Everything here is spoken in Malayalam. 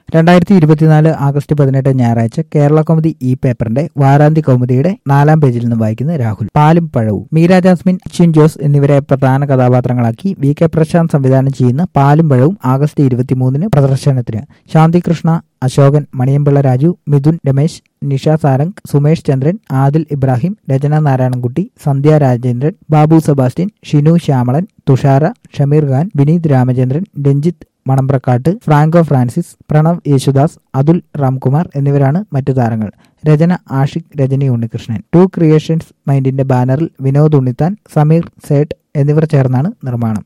രണ്ടായിരത്തി ഇരുപത്തിനാല് ആഗസ്റ്റ് പതിനെട്ട് ഞായറാഴ്ച കേരള കൗമുദി ഈ പേപ്പറിന്റെ വാരാന്ത്യ കൗമുദിയുടെ നാലാം പേജിൽ നിന്ന് വായിക്കുന്ന രാഹുൽ പാലും പഴവും മീര ജാസ്മിൻ അച്യുൻ ജോസ് എന്നിവരെ പ്രധാന കഥാപാത്രങ്ങളാക്കി വി കെ പ്രശാന്ത് സംവിധാനം ചെയ്യുന്ന പാലും പഴവും ആഗസ്റ്റ് ഇരുപത്തിമൂന്നിന് പ്രദർശനത്തിന് Shanthi Krishna Ashokan Maniyanpilla Raju Mithun Ramesh Nisha Sarang Sumesh Chandran Adil Ibrahim Rachana Narayanankutty Sandhya Rajendran Babu Sebastian Shinu Shyamalan Thushara Shameer Khan Vineeth Ramachandran Ranjith Manambrakkat Franco Francis Pranav Yesudas Athul Ramkumar എന്നിവരാണ് മറ്റു താരങ്ങൾ രചന ആഷിഖ് രജനി ഉണ്ണികൃഷ്ണൻ ടു ക്രിയേഷൻസ് മൈൻഡിന്റെ ബാനറിൽ വിനോദ് ഉണ്ണിത്താൻ സമീർ സേട്ട് എന്നിവർ ചേർന്നാണ് നിർമ്മാണം